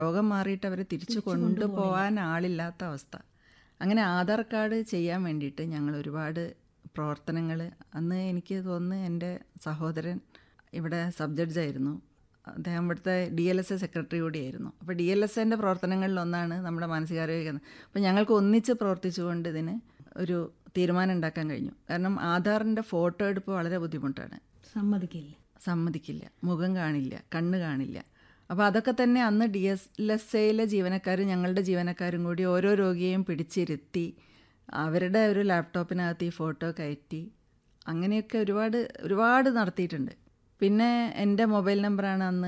രോഗം മാറിയിട്ട് അവരെ തിരിച്ചു കൊണ്ടുപോകാൻ ആളില്ലാത്ത അവസ്ഥ അങ്ങനെ ആധാർ കാർഡ് ചെയ്യാൻ വേണ്ടിയിട്ട് ഞങ്ങൾ ഒരുപാട് പ്രവർത്തനങ്ങൾ അന്ന് എനിക്ക് തോന്നുന്നു എൻ്റെ സഹോദരൻ ഇവിടെ സബ് ജഡ്ജായിരുന്നു അദ്ദേഹം ഇവിടുത്തെ D L S A secretary കൂടിയായിരുന്നു അപ്പോൾ ഡി എൽ എസ് എൻ്റെ പ്രവർത്തനങ്ങളിലൊന്നാണ് നമ്മുടെ മാനസികാരോഗ്യ കേന്ദ്രം അപ്പോൾ ഞങ്ങൾക്ക് ഒന്നിച്ച് പ്രവർത്തിച്ചുകൊണ്ട് ഇതിന് ഒരു തീരുമാനം ഉണ്ടാക്കാൻ കഴിഞ്ഞു കാരണം ആധാറിൻ്റെ ഫോട്ടോ എടുപ്പ് വളരെ ബുദ്ധിമുട്ടാണ് സമ്മതിക്കില്ല സമ്മതിക്കില്ല മുഖം കാണില്ല കണ്ണ് കാണില്ല അപ്പോൾ അതൊക്കെ തന്നെ അന്ന് ഡി എസ് എസ് എയിലെ ജീവനക്കാരും ഞങ്ങളുടെ ജീവനക്കാരും കൂടി ഓരോ രോഗിയെയും പിടിച്ചിരുത്തി അവരുടെ ഒരു ലാപ്ടോപ്പിനകത്ത് ഈ ഫോട്ടോ കയറ്റി അങ്ങനെയൊക്കെ ഒരുപാട് ഒരുപാട് നടത്തിയിട്ടുണ്ട് പിന്നെ എൻ്റെ മൊബൈൽ നമ്പറാണ് അന്ന്